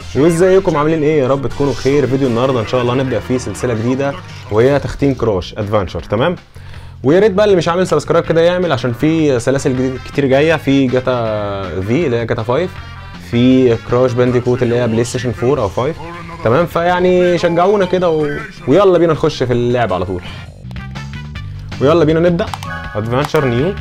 وازيكم عاملين ايه يا رب تكونوا بخير فيديو النهارده ان شاء الله هنبدا فيه سلسله جديده وهي تختيم كروش ادفنتشر تمام ويا ريت بقى اللي مش عامل سبسكرايب كده يعمل عشان في سلاسل جديد كتير جايه في جاتا في اللي هي جاتا 5 في كراش بانديكوت اللي هي بلاي ستيشن 4 او 5 تمام فيعني شجعونا كده و... ويلا بينا نخش في اللعب على طول ويلا بينا نبدا ادفنتشر نيو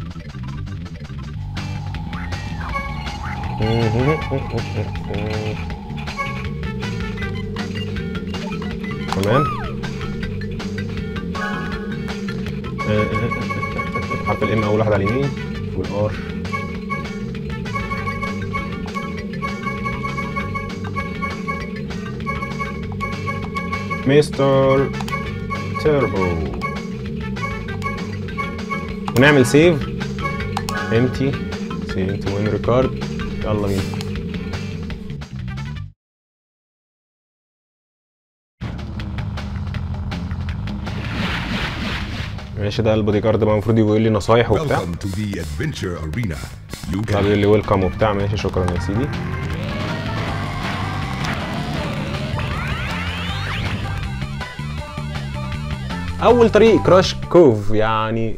تمام حرف الام اول واحد على اليمين والار مستر تيربو ونعمل سيف امتي سيف تو ميموري كارد يلا بينا ماشي ده البودي جارد بقى المفروض يقول لي نصايح وبتاع Welcome to the adventure arena. You بعد can يقول لي ويلكم وبتاع ماشي شكرا يا سيدي اول طريق كراش كوف يعني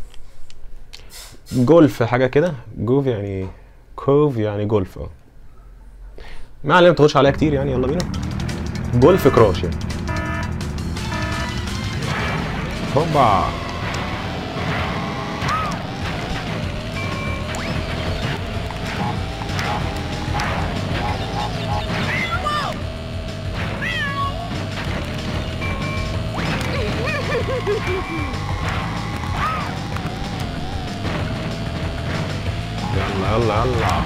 جولف حاجه كده جوف يعني كوف يعني جولف اه ما علينا ما تاخدش عليها كتير يعني يلا بينا جولف كراش يعني هوبا يلا يلا يلا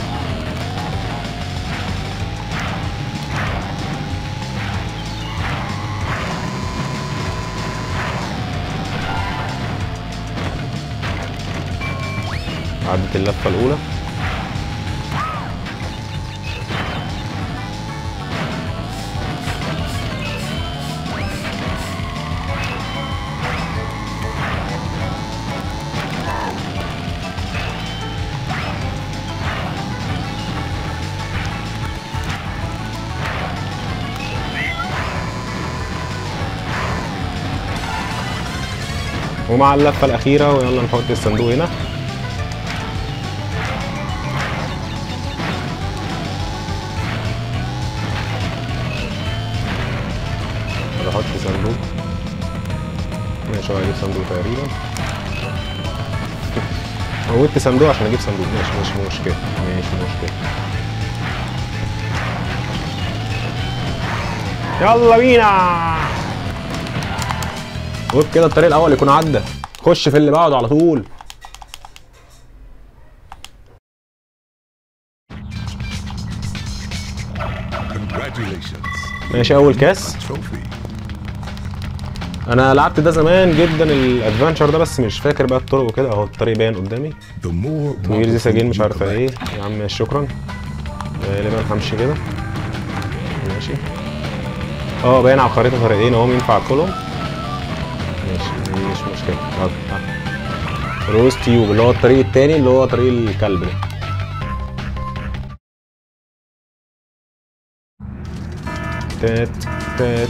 عدت اللفة الأولى ومع اللفة الأخيرة ويلا نحط الصندوق هنا نحط صندوق ماشي هو هجيب صندوق تقريبا موتت صندوق عشان اجيب صندوق ماشي مش مشكلة ماشي مشكلة يلا بينا وبكده الطريق الاول يكون عدى خش في اللي بعده على طول congratulations. ماشي اول كاس Trophy. انا لعبت ده زمان جدا الادفنتشر ده بس مش فاكر بقى الطرق وكده اهو الطريق باين قدامي The more وير دي marbles سجين you مش عارفه collect, ايه يا عم ماشي شكرا غالبا همشي كده ماشي اه باين على الخريطه طريقين اهو ينفع ادخلهم ماشي مش مشكله يلا ها. روز تيوب اللي هو الطريق التاني اللي هو طريق الكلب ده تات تات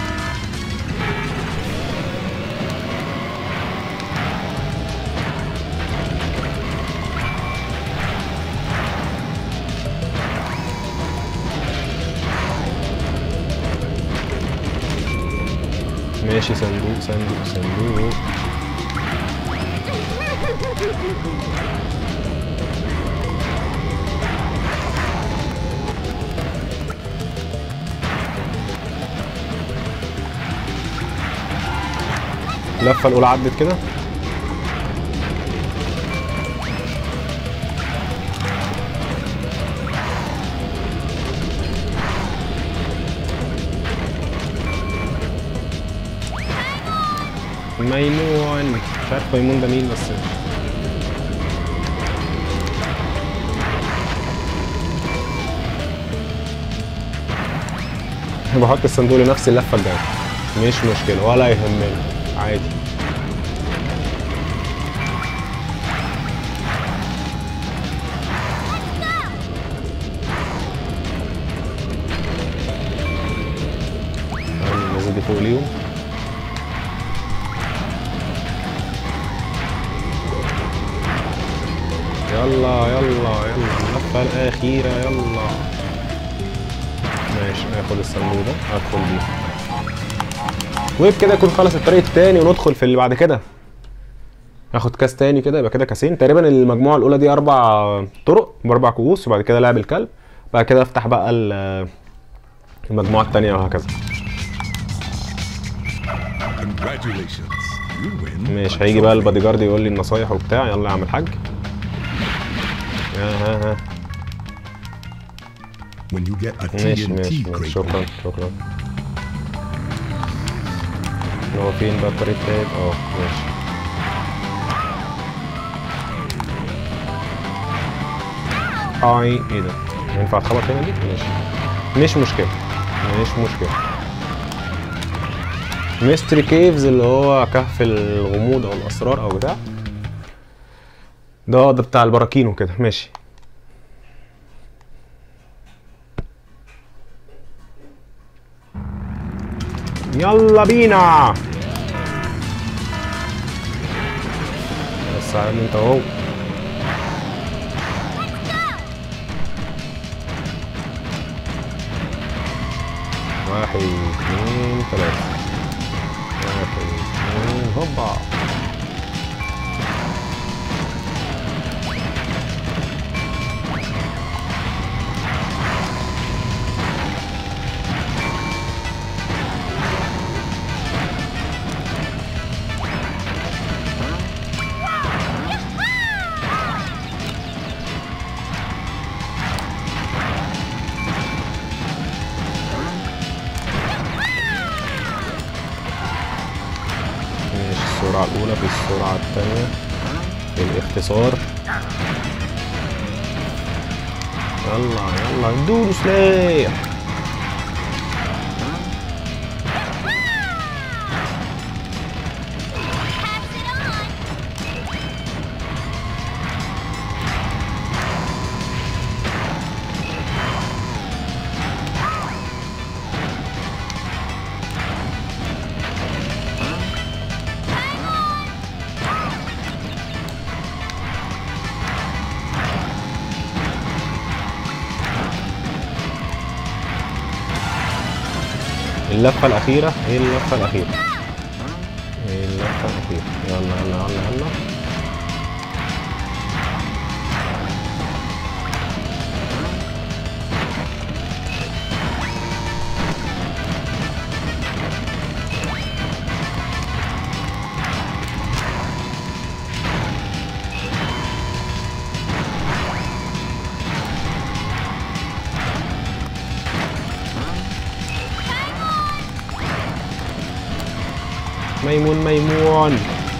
ماشي صندوق صندوق صندوق اللفة الأولى عدت كده ميمون مش عارف ميمون ده مين بس بحط الصندوق لنفس اللفه الجايه مش مشكله ولا يهمني عادي فوق ليهم يلا يلا يلا اللفة الأخيرة يلا ماشي هاخد الصندوق ده هدخل بيه وبكده يكون خلص الطريق التاني وندخل في اللي بعد كده هاخد كاس تاني كده يبقى كده كاسين تقريبا المجموعة الأولى دي أربع طرق بأربع كؤوس وبعد كده لعب الكلب بعد كده أفتح بقى ال- المجموعة التانية وهكذا Congratulations. You win. ماشي a هيجي بقى trophy. البادي جارد يقول لي النصايح وبتاع يلا يا عم الحاج يا ها ها When you get a ماشي TNT ماشي, ماشي crate, شكرا شكرا هو فين بقى الطريق التالت اه ماشي اي ايه ده ينفع اتخبط هنا دي ماشي مش مشكلة مش مشكلة ميستري كيفز اللي هو كهف الغموض او الاسرار او بتاع ده ده بتاع البراكين وكده ماشي يلا بينا بس عارف انت اهو واحد اتنين تلاتة واحد اتنين هوبا ماشي السرعة الأولى في السرعة الثانية الاختصار يلا يلا ندور سلاح اللفة الأخيرة هي اللفة الأخيرة هي اللفة الأخيرة يلا يلا يلا يلا ميمون ميمون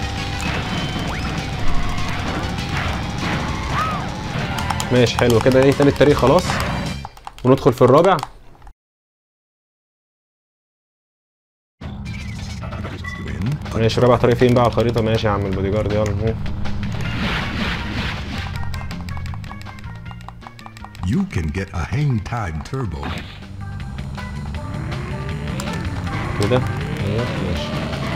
ماشي حلو كده ايه تالت طريق خلاص وندخل في الرابع win. ماشي رابع طريق فين بقى على الخريطة ماشي يا عم البودي جارد يلا هو. You can get a hang time turbo. كده ايوه ماشي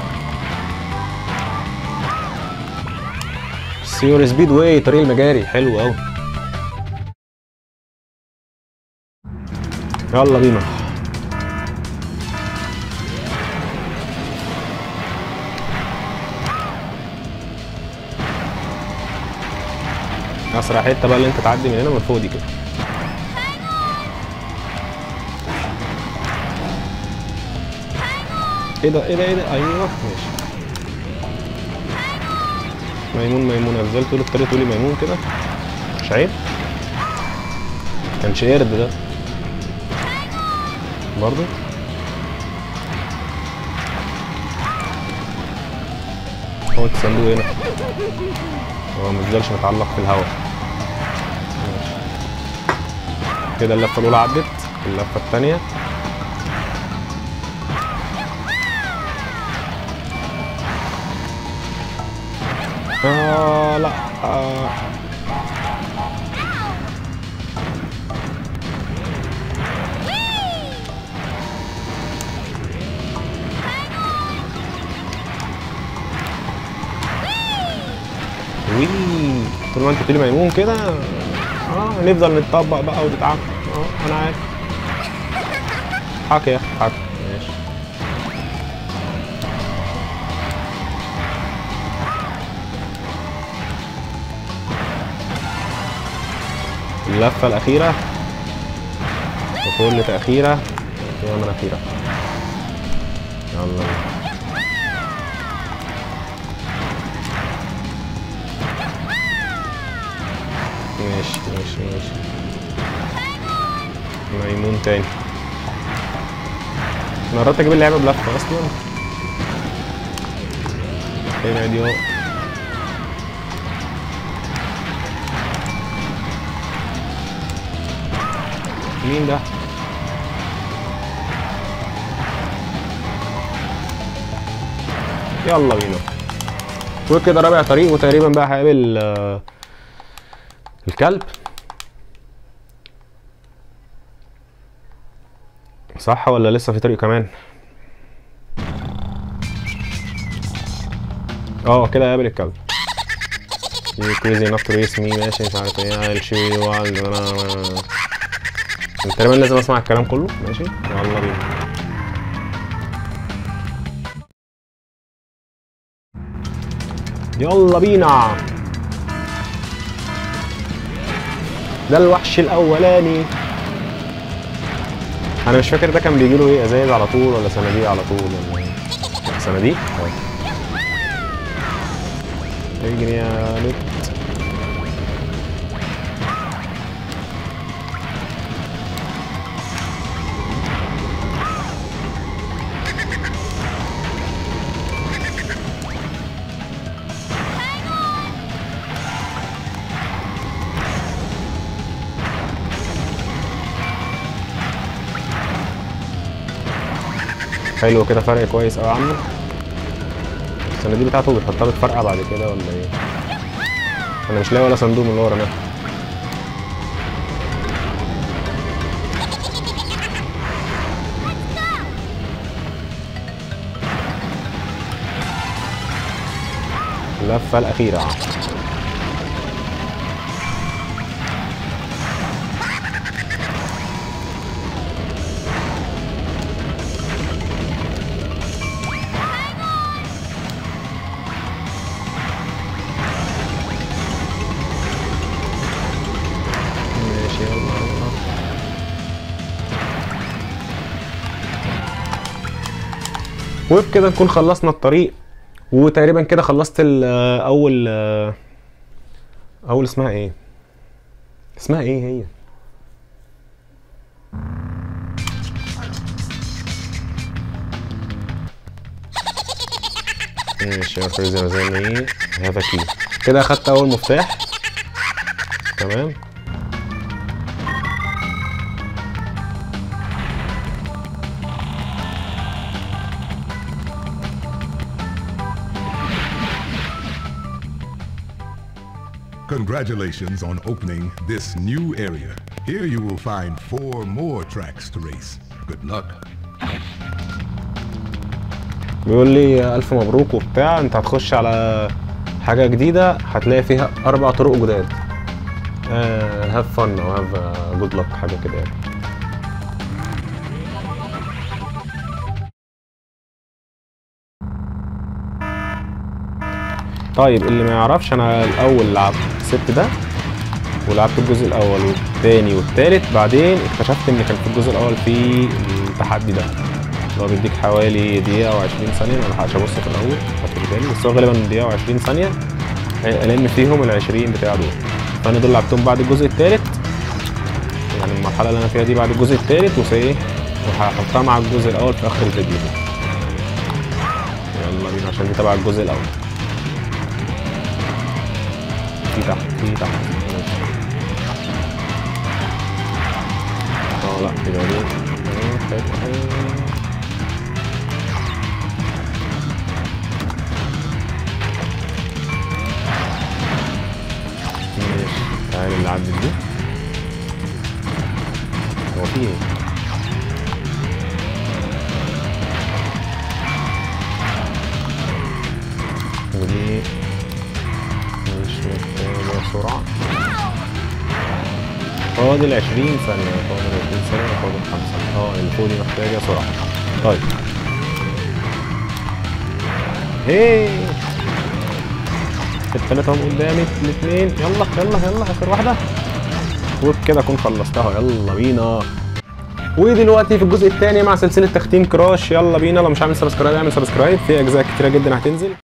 سيور سبيد واي طريق المجاري حلو قوي يلا بينا اسرع حته بقى اللي انت تعدي من هنا من فوق دي كده ايه ده ايه ده ايه ده ايوه ماشي ميمون ميمون افضل طول الطريق تقولي ميمون كده مش عيب كانش قرد ده برضه هو الصندوق هنا هو مفضلش متعلق في الهواء ماشي كده اللفة الأولى عدت اللفة التانية آه لا آه. طول ما انت بتقولي ميمون كده اه نفضل نتطبق بقى ونتعامل اه انا عارف حكي يا اخي حكي ماشي اللفة الأخيرة بكل تأخيرة هي من أخيرة يلا بينا. ماشي ماشي ماشي ميمون تاني أنا قررت اجيب اللعبة بلفة اصلا هنا دي اهو مين ده؟ يلا بينا وكده رابع طريق وتقريبا بقى هقابل آه، الكلب صح ولا لسه في طريق كمان اه كده هقابل الكلب You crazy enough to race me ماشي مش عارف ايه I'll show you all انا تقريبا لازم اسمع الكلام كله ماشي يلا بينا يلا بينا ده الوحش الاولاني انا مش فاكر ده كان بيجي له ايه ازايز على طول ولا صناديق على طول ولا ايه صناديق اه اجري يا لوت حلو كده فرق كويس قوي عنه الصناديق بتاعته بتحطها بتفرقع بعد كده ولا ايه انا مش لاقي ولا صندوق من اللي ورا ده اللفة الأخيرة ماشي يلا يلا وبكده نكون خلصنا الطريق وتقريبا كده خلصت ال- اول اول اسمها ايه اسمها ايه هي ماشي يا فريزر زي ما ايه هذا كي كده اخدت اول مفتاح تمام Congratulations on opening this new area. Here you will find four more tracks to race. Good luck. بيقول لي الف مبروك وبتاع انت هتخش على حاجه جديده هتلاقي فيها اربع طرق جداد هاف فن او هاف جود لك حاجه كده يعني طيب اللي ما يعرفش انا الاول لعبت سبت ده ولعبت الجزء الاول والتاني والتالت بعدين اكتشفت ان كان في الجزء الاول في التحدي ده اللي هو بيديك حوالي دقيقة او 20 ثانية ما لحقتش ابص في الاول خدت بالي بس هو غالبا دقيقة او 20 ثانية لان فيهم ال 20 بتاع دول فانا دول لعبتهم بعد الجزء التالت يعني المرحلة اللي انا فيها دي بعد الجزء التالت وفي ايه وهحطها مع الجزء الاول في اخر الفيديو يلا بينا عشان دي تبع الجزء الاول في تحت في تحت ماشي. اه لا كده دي اه، فتحة. ماشي تعالى اللي عدت دي هو في ايه؟ ودي مش محتاجة بسرعه فاضل 20 ثانيه فاضل 20 ثانيه فاضل 5 اه اللي فوق دي محتاجه سرعه طيب هي الثلاثة هم قدامي الاثنين يلا يلا يلا اخر واحدة وبكده اكون خلصتها يلا بينا ودلوقتي في الجزء الثاني مع سلسلة تختيم كراش يلا بينا لو مش عامل سبسكرايب اعمل سبسكرايب في اجزاء كتيرة جدا هتنزل